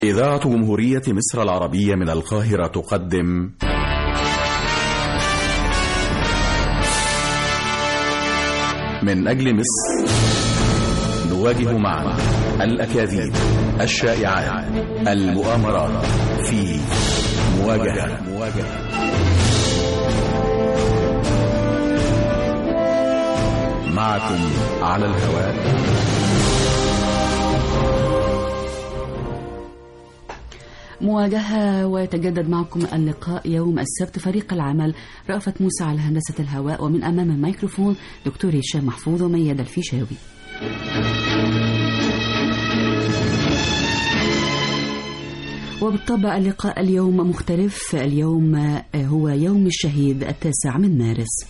إذاعة جمهورية مصر العربية من القاهرة تقدم من أجل مصر نواجه معا الأكاذيب الشائعات المؤامرات في مواجهة مواجهة معكم على الهواء مواجهة ويتجدد معكم اللقاء يوم السبت فريق العمل رأفت موسى على هندسة الهواء ومن أمام الميكروفون دكتور هشام محفوظ ومياد الفيشاوي وبالطبع اللقاء اليوم مختلف اليوم هو يوم الشهيد التاسع من مارس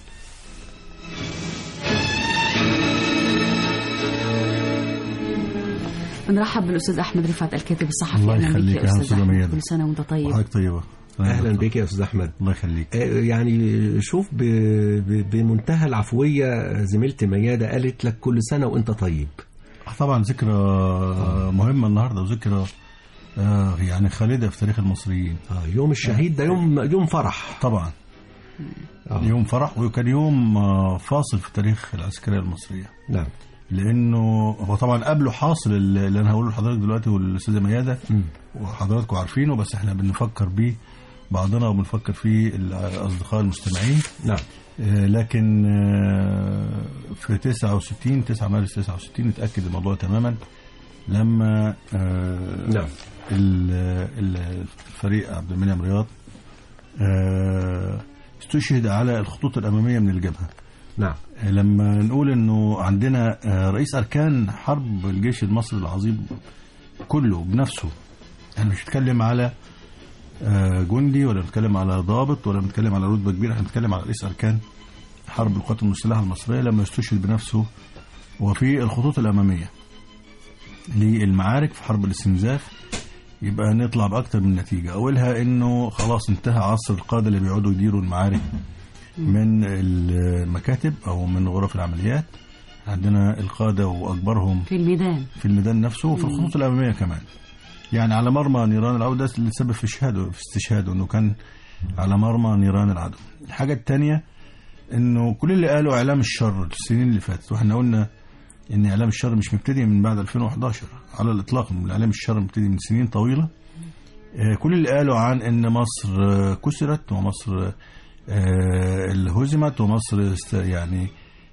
بنرحب بالاستاذ احمد رفعت الكاتب الصحفي الله أهلاً بك يخليك يا يا أستاذ أستاذ أحمد. ميادة. كل سنه وانت طيب وحضرتك طيبة اهلا بك يا استاذ احمد الله يخليك آه، يعني شوف ب... ب... بمنتهى العفويه زميلتي مياده قالت لك كل سنه وانت طيب طبعا ذكرى مهمة النهاردة وذكرى آه، يعني خالدة في تاريخ المصريين آه يوم الشهيد ده يوم يوم فرح طبعا آه. يوم فرح وكان يوم آه، فاصل في تاريخ العسكرية المصرية نعم لأنه هو طبعا قبله حاصل اللي أنا هقوله لحضرتك دلوقتي والأستاذة ميادة مم. وحضراتكم عارفينه بس احنا بنفكر بيه بعضنا وبنفكر فيه الأصدقاء المستمعين نعم آه، لكن آه، في 69 9 مارس 69 اتأكد الموضوع تماما لما آه، نعم ال- ال- الفريق عبد المنعم رياض آه، استشهد على الخطوط الأمامية من الجبهة نعم آه، لما نقول انه عندنا آه، رئيس اركان حرب الجيش المصري العظيم كله بنفسه احنا مش بنتكلم على آه، جندي ولا بنتكلم على ضابط ولا بنتكلم على رتبه كبيره احنا بنتكلم على رئيس اركان حرب القوات المسلحه المصريه لما يستشهد بنفسه وفي الخطوط الاماميه للمعارك في حرب الاستنزاف يبقى نطلع باكتر من نتيجه اولها انه خلاص انتهى عصر القاده اللي بيقعدوا يديروا المعارك من المكاتب او من غرف العمليات عندنا القاده واكبرهم في الميدان في الميدان نفسه وفي الخطوط الاماميه كمان يعني على مرمى نيران العدو ده اللي سبب في شهاده في استشهاده انه كان على مرمى نيران العدو الحاجه الثانيه انه كل اللي قالوا اعلام الشر السنين اللي فاتت واحنا قلنا ان اعلام الشر مش مبتدئ من بعد 2011 على الاطلاق من اعلام الشر مبتدئ من سنين طويله آه، كل اللي قالوا عن ان مصر آه، كسرت ومصر آه، اللي هزمت ومصر است- يعني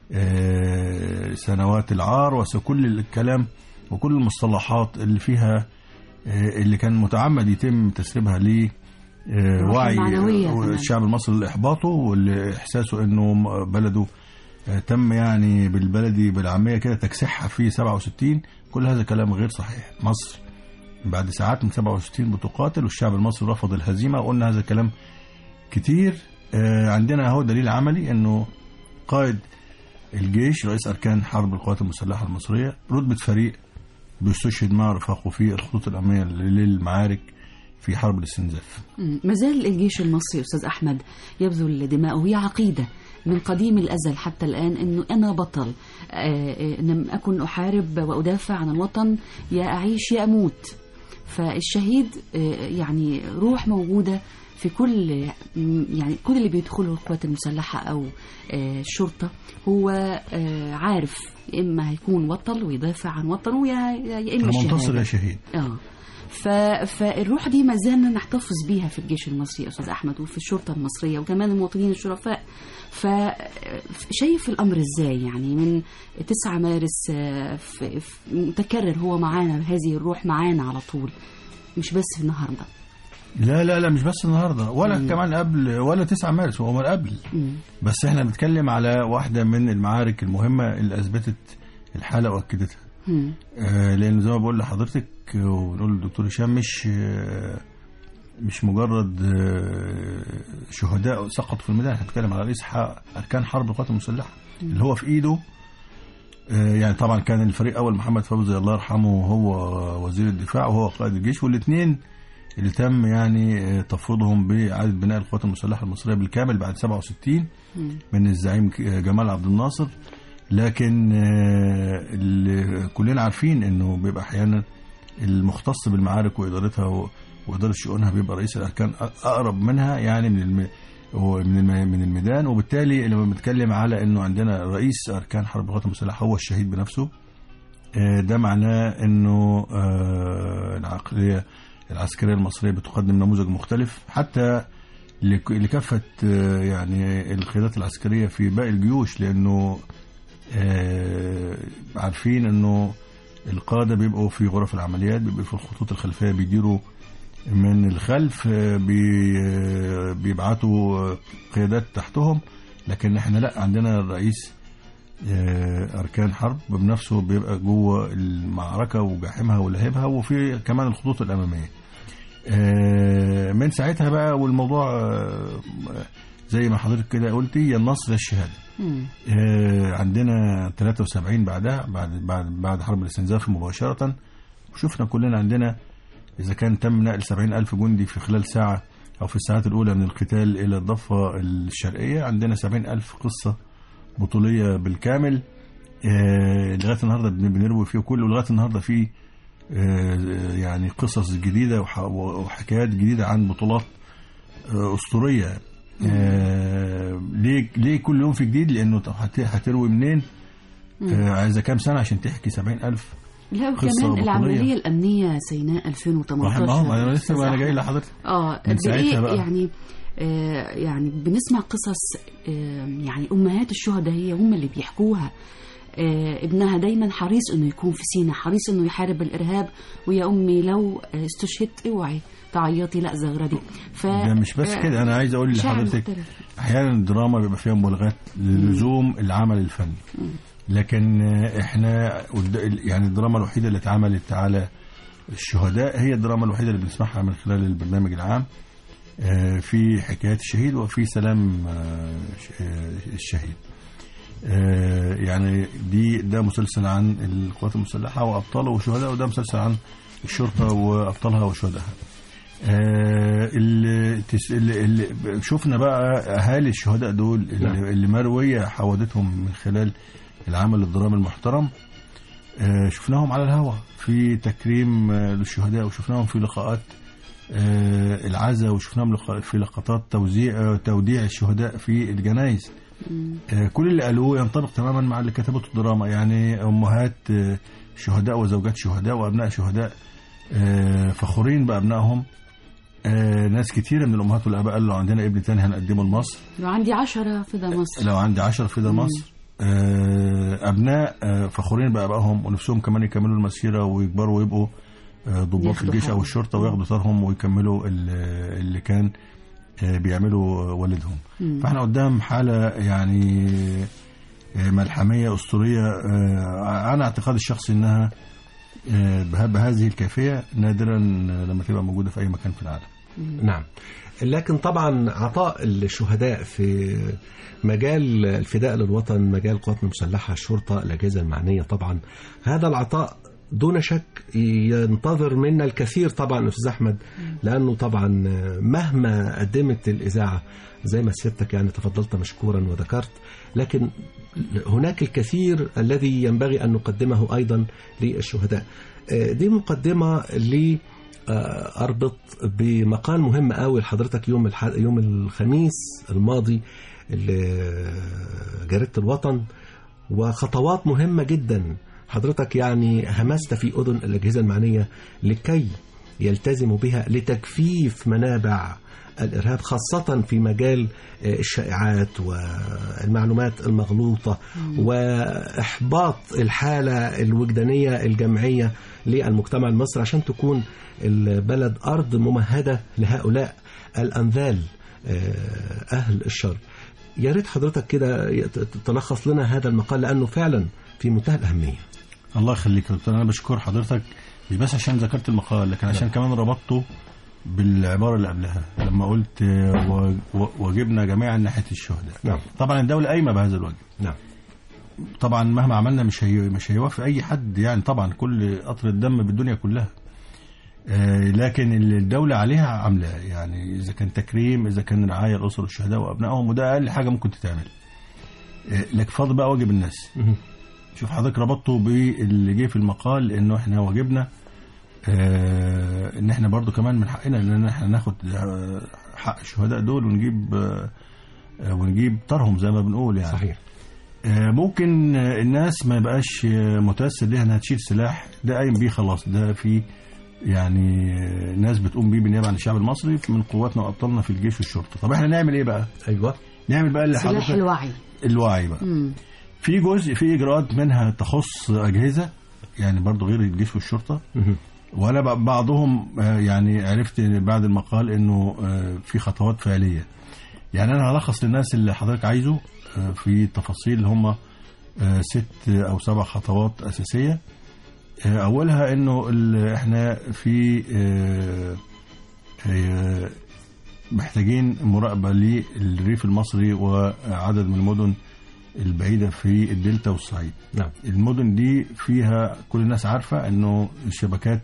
آه، سنوات العار وكل الكلام وكل المصطلحات اللي فيها آه، اللي كان متعمد يتم تسريبها ل آه، الروح وعي المعنوية كمان. الشعب المصري لاحباطه واحساسه انه م- بلده آه، تم يعني بالبلدي بالعاميه كده تكسيحها في 67 كل هذا كلام غير صحيح مصر بعد ساعات من 67 بتقاتل والشعب المصري رفض الهزيمه وقلنا هذا الكلام كتير آه، عندنا اهو دليل عملي انه قائد الجيش رئيس اركان حرب القوات المسلحه المصريه رتبه فريق بيستشهد مع رفاقه في الخطوط الاماميه للمعارك في حرب الاستنزاف مم. ما زال الجيش المصري استاذ احمد يبذل دماءه هي عقيده من قديم الازل حتى الان انه انا بطل آه، آه، ان لم اكن احارب وادافع عن الوطن يا اعيش يا اموت فالشهيد آه، يعني روح موجوده في كل م- يعني كل اللي بيدخلوا القوات المسلحه او آه، الشرطه هو آه، عارف يا اما هيكون وطن ويدافع عن وطنه يا يا اما انا منتصر الشهادة. يا شهيد اه ف... فالروح دي ما زلنا نحتفظ بيها في الجيش المصري يا استاذ احمد وفي الشرطه المصريه وكمان المواطنين الشرفاء فشايف الامر ازاي يعني من 9 مارس آه، ف... ف... متكرر هو معانا هذه الروح معانا على طول مش بس النهارده لا لا لا مش بس النهارده ولا مم. كمان قبل ولا 9 مارس هو من قبل مم. بس احنا بنتكلم على واحده من المعارك المهمه اللي اثبتت الحاله واكدتها مم. آه، لان زي ما بقول لحضرتك آه، وبنقول للدكتور هشام مش آه، مش مجرد آه، شهداء سقطوا في الميدان احنا بنتكلم على رئيس ح- اركان حرب القوات المسلحه اللي هو في ايده آه، يعني طبعا كان الفريق اول محمد فوزي الله يرحمه هو وزير الدفاع وهو قائد الجيش والاثنين اللي تم يعني آه، تفويضهم باعاده بناء القوات المسلحه المصريه بالكامل بعد 67 مم. من الزعيم ك- جمال عبد الناصر لكن آه، اللي كلنا عارفين انه بيبقى احيانا المختص بالمعارك وادارتها و- واداره شؤونها بيبقى رئيس الاركان أ- اقرب منها يعني من الم... هو من الم... من الميدان وبالتالي لما بنتكلم على انه عندنا رئيس اركان حرب القوات المسلحه هو الشهيد بنفسه آه، ده معناه انه آه، العقليه العسكريه المصريه بتقدم نموذج مختلف حتى لك- لكافه آه، يعني القيادات العسكريه في باقي الجيوش لانه آه، عارفين انه القاده بيبقوا في غرف العمليات بيبقوا في الخطوط الخلفيه بيديروا من الخلف آه، بي آه، بيبعتوا آه، قيادات تحتهم لكن احنا لا عندنا الرئيس آه، اركان حرب بنفسه بيبقى جوه المعركه وجاحمها ولهبها وفي كمان الخطوط الاماميه آه، من ساعتها بقى والموضوع آه، زي ما حضرتك كده قلتي يا النصر يا الشهاده مم. آه، عندنا 73 بعدها بعد بعد بعد حرب الاستنزاف مباشرة وشفنا كلنا عندنا إذا كان تم نقل 70 ألف جندي في خلال ساعة أو في الساعات الأولى من القتال إلى الضفة الشرقية عندنا 70 ألف قصة بطولية بالكامل آه، لغاية النهاردة بن- بنروي فيه كله ولغاية النهاردة في آه، يعني قصص جديدة وح- وحكايات جديدة عن بطولات آه، أسطورية آه، ليه ليه كل يوم في جديد لأنه طب هت- هتروي منين آه، عايزة كام سنة عشان تحكي 70 ألف لا قصة وكمان بطولية. العملية الأمنية سيناء 2018 ما هو أنا لسه أستاذ أنا جاي أحمد. لحضرتك اه من قد ساعتها ايه بقى. يعني آه يعني بنسمع قصص آه يعني امهات الشهداء هي هم اللي بيحكوها آه ابنها دايما حريص انه يكون في سينا حريص انه يحارب الارهاب ويا امي لو آه، استشهدت اوعي تعيطي لا زغردي ف ده مش بس آه، كده أنا عايز أقول شعر لحضرتك مختلف. احيانا الدراما بيبقى فيها مبالغات للزوم العمل الفني لكن آه، احنا قد- يعني الدراما الوحيده اللي اتعملت على الشهداء هي الدراما الوحيده اللي بنسمعها من خلال البرنامج العام آه، في حكاية الشهيد وفي سلام آه، ش- آه، الشهيد آه، يعني دي ده مسلسل عن القوات المسلحة وأبطالها وشهدائها وده مسلسل عن الشرطة وأبطالها وشهدائها آه، اللي تس- اللي اللي شفنا بقى اهالي الشهداء دول نعم. اللي, اللي مرويه حوادثهم من خلال العمل الدرامي المحترم آه، شفناهم على الهواء في تكريم آه، للشهداء وشفناهم في لقاءات آه، العزاء وشفناهم لقاء- في لقطات توزيع آه، توديع الشهداء في الجنائز آه، كل اللي قالوه ينطبق تماما مع اللي كتبته الدراما يعني امهات آه، شهداء وزوجات شهداء وابناء شهداء آه، فخورين بابنائهم آه، ناس كتيرة من الأمهات والآباء قالوا لو عندنا ابن تاني هنقدمه لمصر لو عندي عشرة في ده مصر لو عندي عشرة في ده مصر آه، أبناء آه، فخورين بآبائهم ونفسهم كمان يكملوا المسيرة ويكبروا ويبقوا آه، ضباط في ياخدوا الجيش أو حقهم. الشرطة وياخدوا ثارهم ويكملوا ال- اللي كان آه، بيعملوا والدهم مم. فاحنا قدام حالة يعني آه، ملحمية أسطورية آه، أنا اعتقادي الشخصي إنها آه، به- بهذه الكيفية نادرا لما تبقى موجودة في أي مكان في العالم نعم لكن طبعا عطاء الشهداء في مجال الفداء للوطن مجال القوات المسلحة الشرطة الأجهزة المعنية طبعا هذا العطاء دون شك ينتظر منا الكثير طبعا أستاذ أحمد لأنه طبعا مهما قدمت الإذاعة زي ما سيادتك يعني تفضلت مشكورا وذكرت لكن هناك الكثير الذي ينبغي أن نقدمه أيضا للشهداء آه، دي مقدمة ل آه، اربط بمقال مهم قوي لحضرتك يوم الح... يوم الخميس الماضي لجريده الوطن وخطوات مهمه جدا حضرتك يعني همست في اذن الاجهزه المعنيه لكي يلتزموا بها لتجفيف منابع الارهاب خاصه في مجال آه، الشائعات والمعلومات المغلوطه واحباط الحاله الوجدانيه الجمعيه للمجتمع المصري عشان تكون البلد ارض ممهده لهؤلاء الانذال آه، اهل الشر يا ريت حضرتك كده ت- تلخص لنا هذا المقال لانه فعلا في منتهى الاهميه الله يخليك يا دكتور انا بشكر حضرتك مش بس عشان ذكرت المقال لكن عشان كمان ربطته بالعباره اللي قبلها لما قلت آه، و- و- واجبنا جميعا ناحيه الشهداء نعم. طبعا الدوله قايمه بهذا الواجب نعم طبعا مهما عملنا مش هي مش هيوافق اي حد يعني طبعا كل قطر الدم بالدنيا كلها آه، لكن اللي الدولة عليها عاملة يعني إذا كان تكريم إذا كان رعاية الأسر والشهداء وأبنائهم وده أقل حاجة ممكن تتعمل آه، لكن فاضل بقى واجب الناس مهم. شوف حضرتك ربطته باللي جه في المقال انه احنا واجبنا آه ان احنا برضو كمان من حقنا ان احنا ناخد آه، حق الشهداء دول ونجيب آه آه، ونجيب طارهم زي ما بنقول يعني صحيح آه، ممكن آه، الناس ما يبقاش آه، متأثر ليها انها تشيل سلاح ده قايم بيه خلاص ده في يعني آه، ناس بتقوم بيه بالنيابه عن الشعب المصري من قواتنا وابطالنا في الجيش والشرطه طب احنا نعمل ايه بقى ايوه نعمل بقى اللي سلاح حضرتك الوعي الوعي بقى مم. في جزء في اجراءات منها تخص اجهزه يعني برضو غير الجيش والشرطه مهم. وانا ب- بعضهم آه، يعني عرفت بعد المقال انه آه، في خطوات فعليه يعني انا هلخص للناس اللي حضرتك عايزه آه، في تفاصيل اللي هم آه، ست او سبع خطوات اساسيه آه، اولها انه ال- احنا في آه، آه، محتاجين مراقبه للريف المصري وعدد من المدن البعيده في الدلتا والصعيد نعم المدن دي فيها كل الناس عارفة انه الشبكات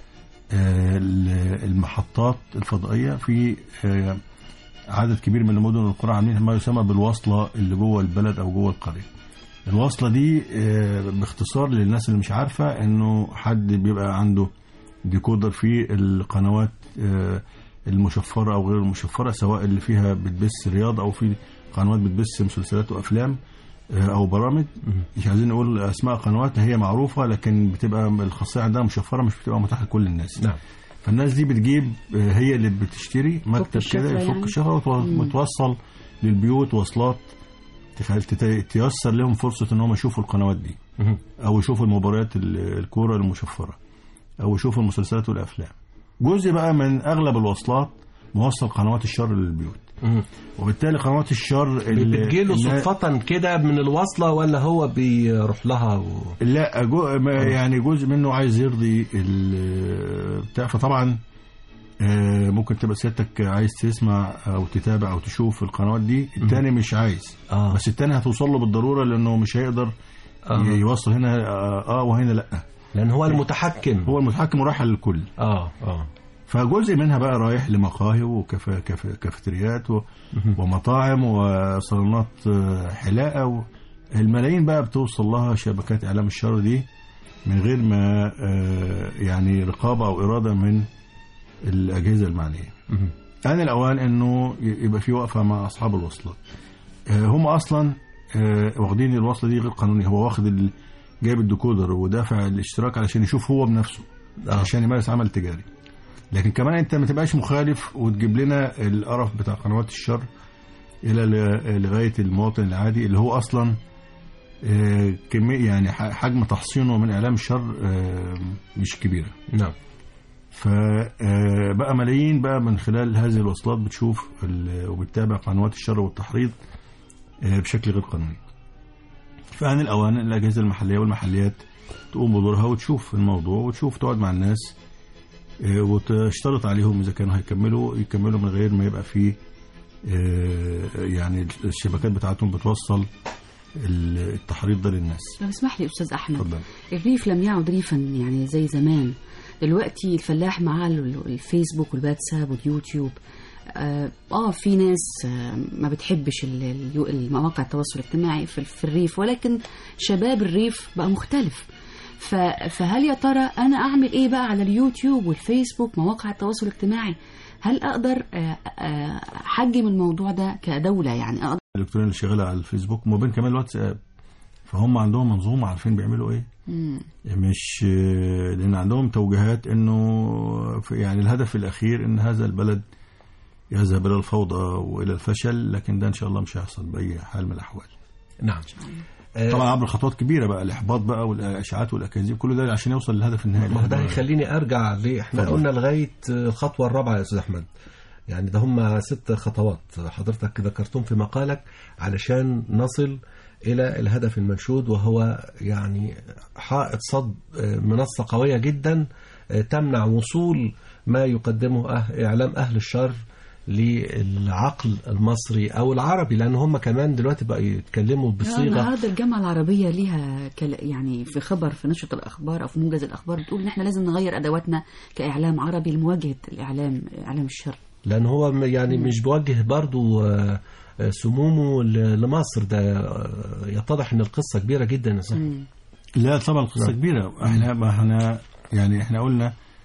آه، المحطات الفضائية في آه، عدد كبير من المدن والقرى عاملين ما يسمى بالوصلة اللي جوه البلد او جوه القرية الوصلة دي آه، باختصار للناس اللي مش عارفة انه حد بيبقى عنده ديكودر في القنوات آه، المشفرة او غير المشفرة سواء اللي فيها بتبث رياضة او في قنوات بتبث مسلسلات وافلام آه، او برامج مش عايزين نقول اسماء قنوات هي معروفه لكن بتبقى الخاصيه عندها مشفره مش بتبقى متاحه لكل الناس نعم فالناس دي بتجيب آه، هي اللي بتشتري مكتب الشفرة كده يفك يعني؟ الشفره مم. وتوصل للبيوت وصلات تخيل تت- تيسر لهم فرصه ان هم يشوفوا القنوات دي مهم. او يشوفوا المباريات ال- الكوره المشفره او يشوفوا المسلسلات والافلام جزء بقى من اغلب الوصلات موصل قنوات الشر للبيوت مهم. وبالتالي قنوات الشر اللي- بتجيله اللي- صدفة كده من الوصلة ولا هو بيروح لها و... لا جو ما يعني جزء منه عايز يرضي ال- بتاع فطبعا آه، ممكن تبقى سيادتك عايز تسمع او تتابع او تشوف القنوات دي التاني مش عايز اه بس التاني هتوصل له بالضروره لانه مش هيقدر آه. يوصل هنا اه آه وهنا لا لأن هو المتحكم هو المتحكم ورايح للكل اه اه فجزء منها بقى رايح لمقاهي وكافيتريات و... ومطاعم وصالونات آه، حلاقه و... الملايين بقى بتوصل لها شبكات اعلام الشر دي من غير ما آه، يعني رقابه او اراده من الاجهزه المعنيه. مهم. آن الأوان إنه ي- يبقى في وقفة مع أصحاب الوصلات. آه، هم أصلا آه، واخدين الوصلة دي غير قانونية، هو واخد ال- جايب الديكودر ودافع الاشتراك علشان يشوف هو بنفسه آه. عشان يمارس عمل تجاري. لكن كمان أنت ما تبقاش مخالف وتجيب لنا القرف بتاع قنوات الشر إلى ل- لغاية المواطن العادي اللي هو أصلا آه، كمية يعني ح- حجم تحصينه من إعلام الشر آه، مش كبيرة. نعم فبقى ملايين بقى من خلال هذه الوصلات بتشوف ال- وبتتابع قنوات الشر والتحريض آه، بشكل غير قانوني فآن الأوان الأجهزة المحلية والمحليات تقوم بدورها وتشوف الموضوع وتشوف تقعد مع الناس آه، وتشترط عليهم إذا كانوا هيكملوا يكملوا من غير ما يبقى فيه آه، يعني الشبكات بتاعتهم بتوصل التحريض ده للناس طب اسمح لي استاذ احمد اتفضل الريف لم يعد ريفا يعني زي زمان دلوقتي الفلاح معاه ال- الفيسبوك والواتساب واليوتيوب اه آه، في ناس آه ما بتحبش ال- اليو- المواقع التواصل الاجتماعي في, في الريف ولكن شباب الريف بقى مختلف ف- فهل يا ترى انا اعمل ايه بقى على اليوتيوب والفيسبوك مواقع التواصل الاجتماعي هل اقدر آه، آه، احجم الموضوع ده كدولة يعني اقدر الالكترونيه اللي شغاله على الفيسبوك وما بين كمان الواتساب فهم عندهم منظومه عارفين بيعملوا ايه مم. مش لان عندهم توجيهات انه في- يعني الهدف الاخير ان هذا البلد يذهب الى الفوضى والى الفشل لكن ده ان شاء الله مش هيحصل باي حال من الاحوال نعم آه، طبعا عبر خطوات كبيره بقى الاحباط بقى والاشاعات والاكاذيب كل ده عشان يوصل للهدف النهائي ما هو ده هيخليني ارجع ليه احنا اتفضل. قلنا لغايه الخطوه الرابعه يا استاذ احمد يعني ده هم ست خطوات حضرتك ذكرتهم في مقالك علشان نصل الى الهدف المنشود وهو يعني حائط صد آه، منصه قويه جدا آه، تمنع وصول ما يقدمه أه- اعلام اهل الشر للعقل المصري او العربي لان هم كمان دلوقتي بقى يتكلموا آه، بصيغه النهارده الجامعه العربيه ليها كل... يعني في خبر في نشره الاخبار او في موجز الاخبار بتقول ان احنا لازم نغير ادواتنا كاعلام عربي لمواجهه الاعلام اعلام الشر لان هو م- يعني مش بيوجه برضو آه، آه، سمومه ل- لمصر ده آه، يتضح ان القصه كبيره جدا يا صاحبي مم. لا طبعا قصه نعم. كبيره احنا ما احنا يعني احنا قلنا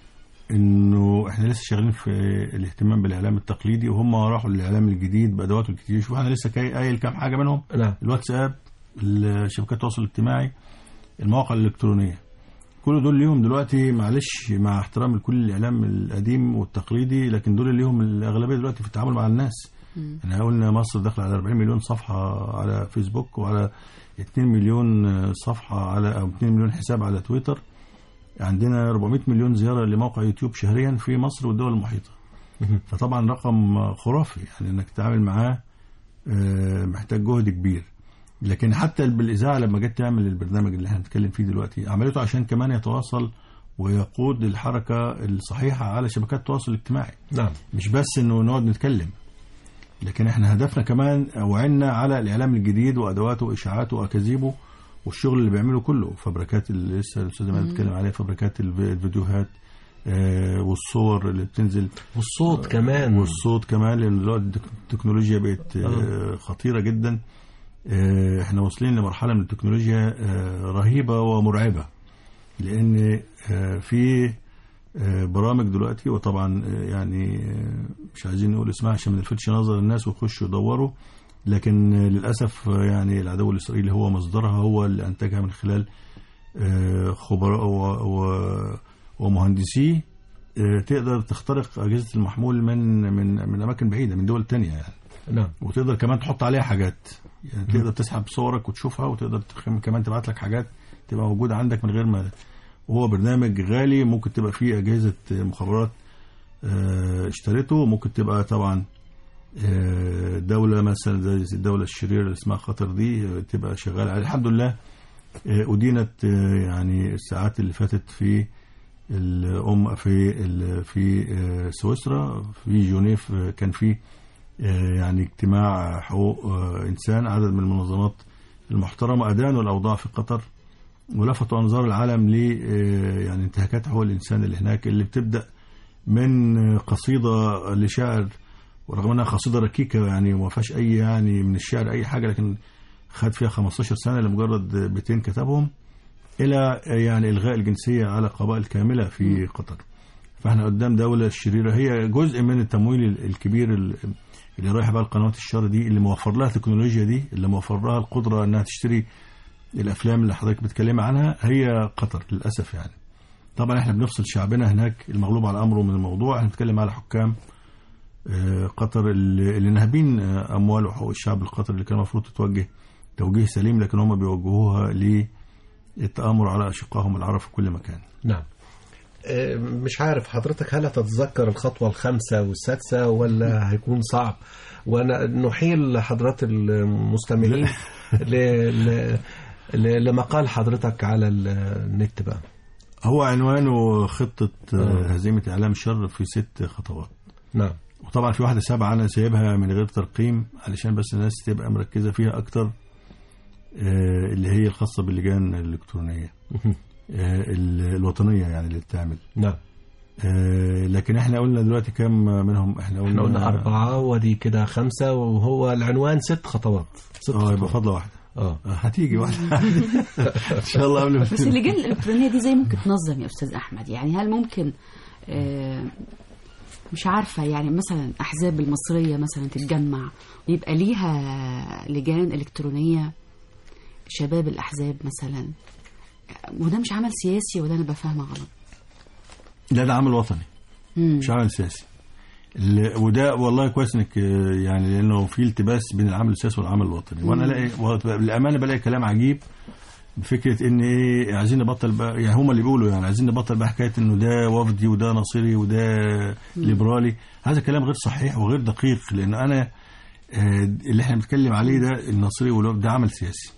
انه احنا لسه شغالين في الاهتمام بالاعلام التقليدي وهم راحوا للاعلام الجديد بادواته الكتير شوف انا لسه كاي- قايل كام حاجه منهم نعم الواتساب شبكات التواصل الاجتماعي المواقع الالكترونيه كل دول ليهم دلوقتي معلش مع احترام لكل الاعلام القديم والتقليدي لكن دول ليهم الاغلبيه دلوقتي في التعامل مع الناس احنا قلنا مصر داخله على 40 مليون صفحه على فيسبوك وعلى 2 مليون صفحه على او 2 مليون حساب على تويتر عندنا 400 مليون زياره لموقع يوتيوب شهريا في مصر والدول المحيطه مهم. فطبعا رقم خرافي يعني انك تتعامل معاه آه، محتاج جهد كبير لكن حتى بالاذاعه لما جت تعمل البرنامج اللي احنا هنتكلم فيه دلوقتي عملته عشان كمان يتواصل ويقود الحركه الصحيحه على شبكات التواصل الاجتماعي نعم مش بس انه نقعد نتكلم لكن احنا هدفنا كمان وعنا على الاعلام الجديد وادواته واشاعاته واكاذيبه والشغل اللي بيعمله كله فبركات اللي لسه الاستاذ مال بيتكلم عليها فبركات الف- الفيديوهات آه، والصور اللي بتنزل والصوت كمان والصوت كمان لان دلوقتي التك- التكنولوجيا بقت آه، خطيره جدا آه، احنا واصلين لمرحله من التكنولوجيا آه، رهيبه ومرعبه لان آه، في آه، برامج دلوقتي وطبعا آه، يعني آه، مش عايزين نقول اسمها عشان ما نلفتش نظر الناس ويخشوا يدوروا لكن آه، للاسف آه، يعني العدو الاسرائيلي هو مصدرها هو اللي انتجها من خلال آه، خبراء و- و- ومهندسيه آه، تقدر تخترق اجهزه المحمول من من من اماكن بعيده من دول تانية يعني نعم وتقدر كمان تحط عليها حاجات يعني تقدر تسحب صورك وتشوفها وتقدر تخ- كمان تبعت لك حاجات تبقى موجوده عندك من غير ما وهو برنامج غالي ممكن تبقى فيه اجهزه مخابرات آه، اشتريته ممكن تبقى طبعا آه، دولة مثلا زي الدولة الشريرة اللي اسمها خطر دي آه، تبقى شغالة عليه الحمد لله آه، أدينت آه، يعني الساعات اللي فاتت في الأم في ال- في آه، سويسرا في جونيف آه، كان في آه، يعني اجتماع حقوق آه، إنسان عدد من المنظمات المحترمة أدانوا الأوضاع في قطر ولفتوا أنظار العالم ل آه، يعني انتهاكات حقوق الإنسان اللي هناك اللي بتبدأ من آه، قصيدة لشاعر ورغم انها قصيده ركيكه يعني وما فيهاش اي يعني من الشعر اي حاجه لكن خد فيها 15 سنه لمجرد بيتين كتبهم الى يعني الغاء الجنسيه على قبائل كامله في قطر فاحنا قدام دوله شريره هي جزء من التمويل ال- الكبير ال- اللي رايح بقى لقنوات الشر دي اللي موفر لها التكنولوجيا دي اللي موفر لها القدره انها تشتري الافلام اللي حضرتك بتتكلم عنها هي قطر للاسف يعني طبعا احنا بنفصل شعبنا هناك المغلوب على امره من الموضوع احنا بنتكلم على حكام آه، قطر اللي اللي ناهبين آه، اموال وحقوق الشعب القطري اللي كان المفروض تتوجه توجيه سليم لكن هم بيوجهوها للتامر على اشقائهم العرب في كل مكان نعم آه، مش عارف حضرتك هل هتتذكر الخطوة الخامسة والسادسة ولا هيكون صعب وانا نحيل حضرات المستمعين ل... ل... ل... لمقال حضرتك على النت بقى هو عنوانه خطه آه، آه. هزيمه اعلام الشر في ست خطوات نعم وطبعا في واحده سابعه انا سايبها من غير ترقيم علشان بس الناس تبقى مركزه فيها اكتر آه، اللي هي الخاصه باللجان الالكترونيه آه، ال- الوطنيه يعني اللي بتعمل نعم آه، لكن احنا قلنا دلوقتي كام منهم احنا قلنا احنا قلنا أربعة ودي كده خمسة وهو العنوان ست خطوات ست اه يبقى خطوات فضله واحده اه آه، هتيجي واحده ان شاء الله قبل ما بس اللجان الإلكترونية دي زي ممكن تنظم يا أستاذ أحمد يعني هل ممكن آه، مش عارفة يعني مثلا أحزاب المصرية مثلا تتجمع ويبقى ليها لجان إلكترونية شباب الأحزاب مثلا وده مش عمل سياسي ولا أنا بفهمه غلط لا ده عمل وطني مم. مش عمل سياسي ال- وده والله كويس انك آه، يعني لانه في التباس بين العمل السياسي والعمل الوطني وانا الاقي بالامانه بلاقي كلام عجيب بفكره ان ايه عايزين نبطل بقى يعني هم اللي بيقولوا يعني عايزين نبطل بقى حكايه انه ده وفدي وده ناصري وده ليبرالي هذا كلام غير صحيح وغير دقيق لان انا آه، اللي احنا بنتكلم عليه ده الناصري والوفد ده عمل سياسي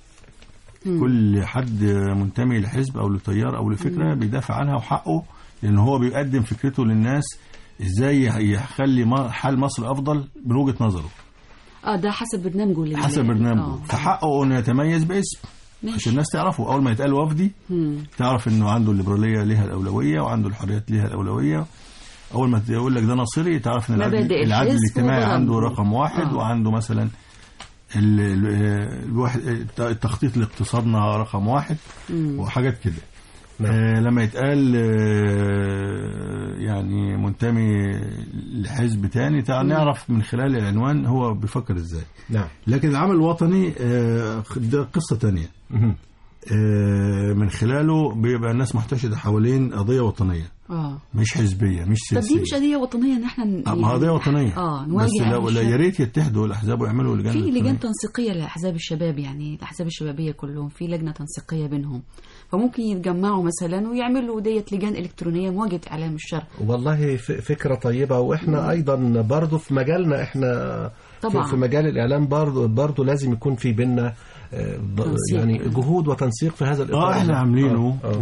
كل حد منتمي لحزب او لتيار او لفكره بيدافع عنها وحقه لان هو بيقدم فكرته للناس ازاي يخلي م- حال مصر افضل من وجهه نظره اه ده حسب برنامجه اللي حسب برنامجه آه. فحقه انه يتميز باسم ماشي. عشان الناس تعرفه اول ما يتقال وفدي مم. تعرف انه عنده الليبراليه ليها الاولويه وعنده الحريات ليها الاولويه اول ما يقول لك ده ناصري تعرف ان العدل, مبادئ العدل الحزب الاجتماعي وبرامجه. عنده رقم واحد آه. وعنده مثلا ال- ال- الواحد التخطيط لاقتصادنا رقم واحد مم. وحاجات كده نعم. آه لما يتقال آه يعني منتمي لحزب تاني تع- نعرف من خلال العنوان هو بيفكر ازاي نعم لكن العمل الوطني آه ده قصة تانية مهم. آه من خلاله بيبقى الناس محتشدة حوالين قضية وطنية اه مش حزبية مش طب دي سياسية مش قضيه وطنيه ان احنا ن- آه، ما قضية وطنية اه بس نواجه لو أهل لا الشارع. يا ريت يتحدوا الاحزاب ويعملوا لجان في إلكترونية. لجان تنسيقيه لاحزاب الشباب يعني الاحزاب الشبابيه كلهم في لجنه تنسيقيه بينهم فممكن يتجمعوا مثلا ويعملوا ديت لجان الكترونيه مواجهه اعلام الشر والله ف- فكرة طيبة واحنا ايضا برضو في مجالنا احنا طبعا. في- في مجال الاعلام برضو برضو لازم يكون في بينا آه، ب- تنسيق. يعني جهود وتنسيق في هذا الاطار اه احنا عاملينه آه، آه.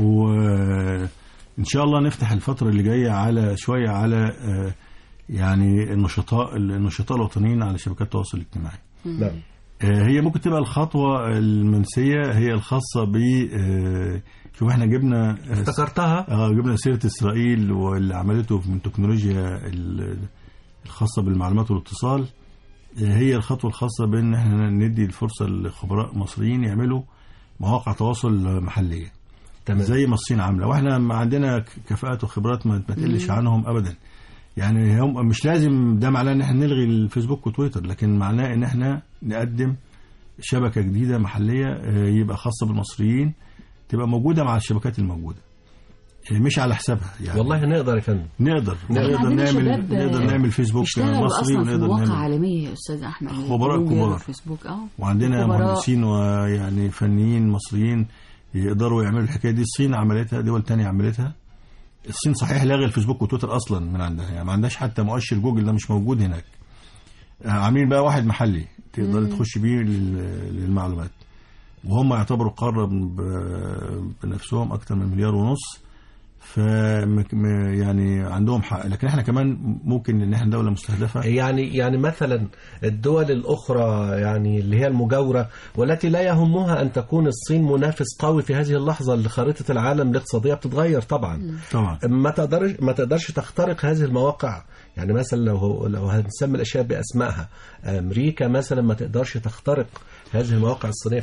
وان شاء الله نفتح الفتره اللي جايه على شويه على آه، يعني النشطاء النشطاء الوطنيين على شبكات التواصل الاجتماعي نعم آه، هي ممكن تبقى الخطوه المنسيه هي الخاصه ب آه، شوف احنا جبنا آه، افتكرتها اه جبنا سيره اسرائيل واللي عملته من تكنولوجيا ال- الخاصه بالمعلومات والاتصال آه، هي الخطوه الخاصه بان احنا ندي الفرصه لخبراء مصريين يعملوا مواقع تواصل محليه تمام زي ما الصين عامله واحنا ما عندنا ك- كفاءات وخبرات ما ما تقلش عنهم ابدا يعني هم مش لازم ده معناه ان احنا نلغي الفيسبوك وتويتر لكن معناه ان احنا نقدم شبكه جديده محليه آه، يبقى خاصه بالمصريين تبقى موجوده مع الشبكات الموجوده آه، مش على حسابها يعني والله نقدر يا فندم نقدر احنا نقدر عندنا نعمل شباب، نقدر آه، نعمل فيسبوك اشتغلوا مصري اصلا في ونقدر مواقع نعمل عالميه يا استاذ احمد خبراء جوجل كبار. وفيسبوك اه وعندنا خبراء. مهندسين ويعني فنيين مصريين يقدروا يعملوا الحكايه دي الصين عملتها دول تانية عملتها الصين صحيح لغى الفيسبوك وتويتر اصلا من عندها يعني ما عندهاش حتى مؤشر جوجل ده مش موجود هناك آه، عاملين بقى واحد محلي تقدر تخش بيه لل- للمعلومات وهم يعتبروا قاره ب- بنفسهم اكتر من مليار ونص ف يعني عندهم حق لكن احنا كمان ممكن ان احنا دوله مستهدفه يعني يعني مثلا الدول الأخرى يعني اللي هي المجاورة والتي لا يهمها أن تكون الصين منافس قوي في هذه اللحظة اللي خريطة العالم الاقتصادية بتتغير طبعا طبعا ما تقدرش ما تقدرش تخترق هذه المواقع يعني مثلا لو هو لو هنسمي الاشياء باسمائها امريكا مثلا ما تقدرش تخترق هذه المواقع الصينيه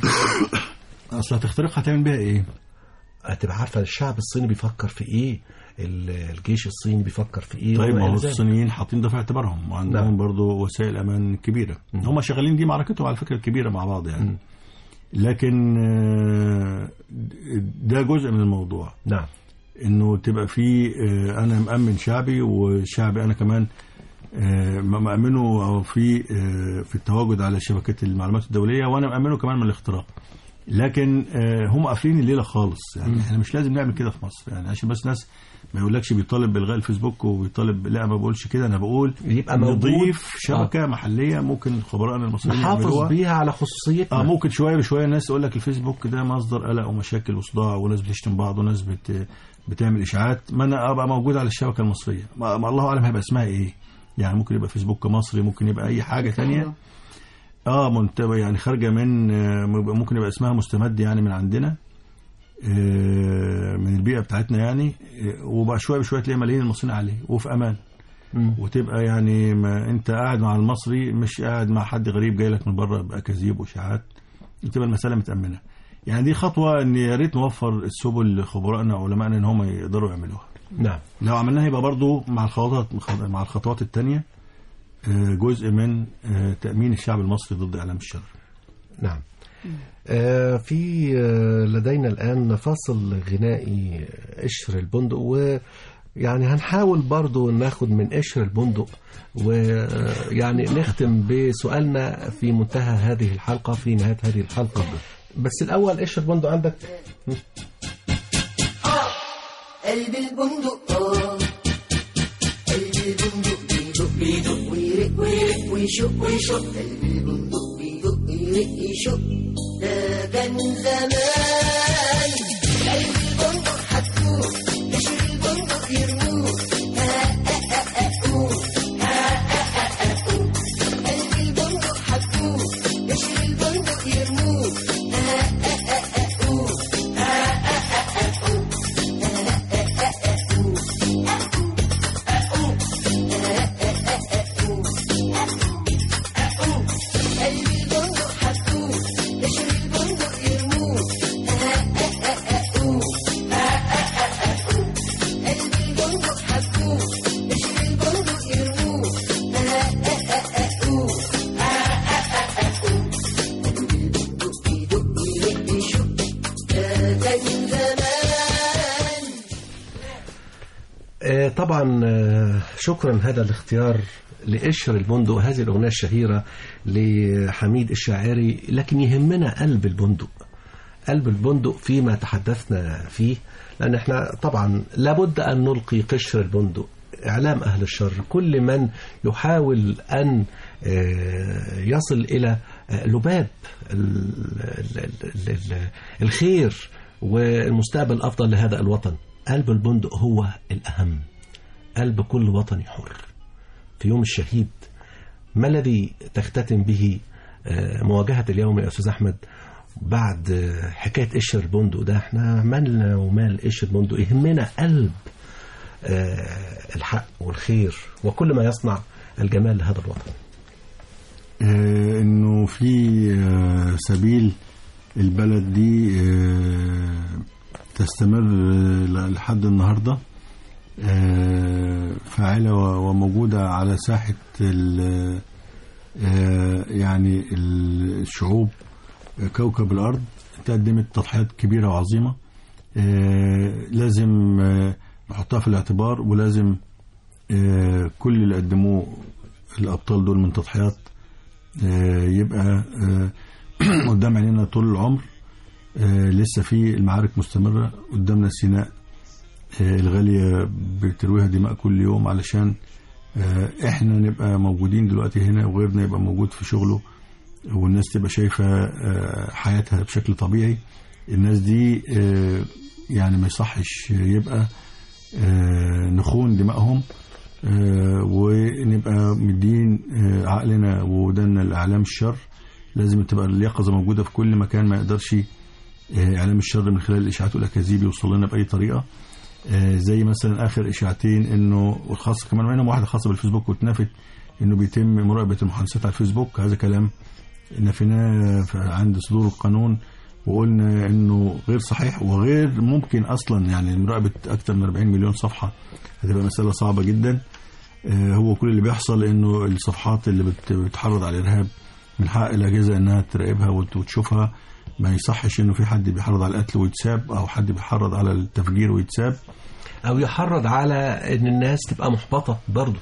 اصل هتخترقها هتعمل بيها ايه؟ هتبقى عارفه الشعب الصيني بيفكر في ايه ال- الجيش الصيني بيفكر في ايه طيب وما ما هو إلى ذلك. الصينيين حاطين ده في اعتبارهم وعندهم نعم. برضو وسائل امان كبيره هم شغالين دي معركتهم على فكره كبيره مع بعض يعني لكن آه، ده جزء من الموضوع نعم انه تبقى في آه، انا مأمن شعبي وشعبي انا كمان آه، مأمنه أو في آه، في التواجد على شبكات المعلومات الدوليه وانا مأمنه كمان من الاختراق لكن آه، هم قافلين الليله خالص يعني احنا مش لازم نعمل كده في مصر يعني عشان بس ناس ما يقولكش بيطالب بالغاء الفيسبوك وبيطالب لا ما بقولش كده انا بقول يبقى موجود. نضيف شبكه آه. محليه ممكن خبراءنا المصريين نحافظ يعملوها. بيها على خصوصيتنا اه ممكن شويه بشويه الناس تقول لك الفيسبوك ده مصدر قلق ومشاكل وصداع وناس بتشتم بعض وناس بت بتعمل اشاعات ما انا ابقى موجود على الشبكه المصريه ما ما الله اعلم هيبقى اسمها ايه يعني ممكن يبقى فيسبوك مصري ممكن يبقى اي حاجه تانية اه منتبه يعني خارجه من آه، ممكن يبقى اسمها مستمد يعني من عندنا آه، من البيئه بتاعتنا يعني آه، وبقى شويه بشويه تلاقي ملايين المصريين عليه وفي امان مم. وتبقى يعني ما انت قاعد مع المصري مش قاعد مع حد غريب جاي لك من بره باكاذيب واشاعات وتبقى المساله متامنه يعني دي خطوه ان يا ريت نوفر السبل لخبرائنا وعلمائنا ان هم يقدروا يعملوها نعم لو عملناها يبقى برضو مع الخطوات مع الخطوات التانية آه، جزء من آه، تأمين الشعب المصري ضد إعلام الشر نعم آه، في آه، لدينا الآن فاصل غنائي قشر البندق ويعني هنحاول برضو ناخد من قشر البندق ويعني نختم بسؤالنا في منتهى هذه الحلقة في نهاية هذه الحلقة بس الأول قشر البندق عندك قلب البندق اه قلب البندق بيدق بيدق ويرق ويرق ويشق ويشق قلب البندق بيدق ويرق يشق ده كان زمان قلب البندق حتفوق قشر البندق يرموه ها ها ها ها أوه. ها ها ها ها أوه. قلب البندق حتفوق قشر البندق يرموه ها ها ها ها أوه. ها ها ها ها أوه. قلبي البندق حتفوت قشر البندق يرموه طبعا آه، شكرا هذا الاختيار لقشر البندق هذه الأغنية الشهيرة لحميد الشاعري لكن يهمنا قلب البندق قلب البندق فيما تحدثنا فيه لأن احنا طبعا لابد أن نلقي قشر البندق إعلام أهل الشر كل من يحاول أن آه، يصل إلى آه، لباب ال- ال- ال- ال- الخير والمستقبل الأفضل لهذا الوطن قلب البندق هو الأهم قلب كل وطني حر في يوم الشهيد ما الذي تختتم به آه، مواجهة اليوم يا أستاذ أحمد بعد آه، حكاية قشر البندق ده احنا مالنا ومال قشر البندق يهمنا قلب آه، الحق والخير وكل ما يصنع الجمال لهذا الوطن آه، انه في آه، سبيل البلد دي آه، تستمر آه، لحد النهارده آه، فاعله و- وموجوده على ساحه ال- آه، يعني الشعوب كوكب الارض تقدمت تضحيات كبيره وعظيمه آه، لازم آه، نحطها في الاعتبار ولازم آه، كل اللي قدموه الابطال دول من تضحيات آه، يبقى آه، قدام عينينا طول العمر آه، لسه في المعارك مستمرة قدامنا سيناء آه، الغالية بترويها دماء كل يوم علشان آه، احنا نبقى موجودين دلوقتي هنا وغيرنا يبقى موجود في شغله والناس تبقى شايفة آه، حياتها بشكل طبيعي الناس دي آه، يعني ما يصحش يبقى آه، نخون دمائهم آه، ونبقى مدين آه، عقلنا وودنا لإعلام الشر لازم تبقى اليقظة موجودة في كل مكان ما يقدرش آه، إعلام الشر من خلال الإشاعات والأكاذيب يوصل لنا بأي طريقة آه، زي مثلا آخر إشاعتين إنه وخاصة كمان منهم واحدة خاصة بالفيسبوك واتنفت إنه بيتم مراقبة المحادثات على الفيسبوك هذا كلام نفيناه في- عند صدور القانون وقلنا انه غير صحيح وغير ممكن اصلا يعني مراقبه اكثر من 40 مليون صفحه هتبقى مساله صعبه جدا آه، هو كل اللي بيحصل انه الصفحات اللي بت- بتحرض على الارهاب من حق الاجهزه انها تراقبها وت- وتشوفها ما يصحش انه في حد بيحرض على القتل ويتساب او حد بيحرض على التفجير ويتساب أو يحرض على أن الناس تبقى محبطة برضه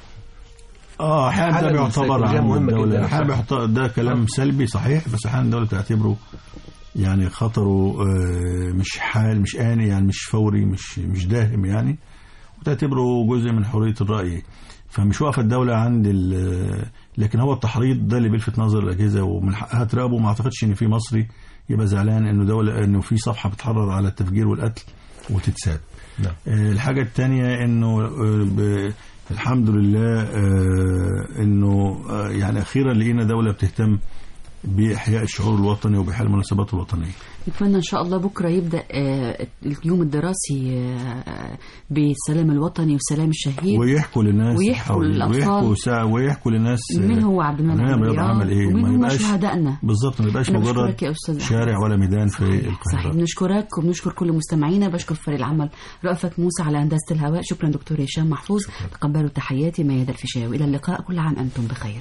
اه احيانا ده حالة بيعتبر السيكولوجية عند مهمة الدولة جداً. احيانا بيعتبر ده كلام سلبي صحيح بس احيانا الدولة تعتبره يعني خطره آه، مش حال مش آني يعني مش فوري مش مش داهم يعني وتعتبره جزء من حرية الرأي فمش واقفة الدولة عند ال- لكن هو التحريض ده اللي بيلفت نظر الأجهزة ومن حقها تراقبه ما أعتقدش إن في مصري يبقى زعلان إنه دولة إنه في صفحة بتحرض على التفجير والقتل وتتساب نعم. آه، الحاجة الثانية انه آه، ب- الحمد لله آه، انه آه، يعني اخيرا لقينا دولة بتهتم باحياء الشعور الوطني وبإحياء المناسبات الوطنية نتمنى ان شاء الله بكره يبدا آه، اليوم الدراسي آه، بالسلام الوطني والسلام الشهيد ويحكوا للناس ويحكوا حوالين- للأطفال. ويحكوا ساعة ويحكوا للناس مين آه، هو عبد المنعم منعم رياض رياض عمل ايه ومين ما هم يبقاش شهدائنا بالظبط ما يبقاش أنا مجرد بشكرك يا أستاذ أحمد. شارع ولا ميدان في صحيح القاهرة بنشكرك وبنشكر كل مستمعينا بشكر فريق العمل رأفت موسى على هندسة الهواء شكرا دكتور هشام محفوظ تقبلوا تحياتي ميادة الفيشاوي إلى اللقاء كل عام أنتم بخير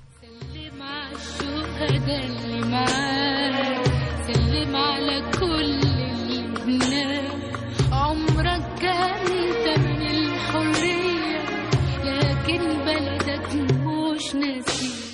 سلم على الشهداء اللي معاك سلم على كل اللي هناك عمرك كان تمن الحرية لكن بلدك مش ناسيه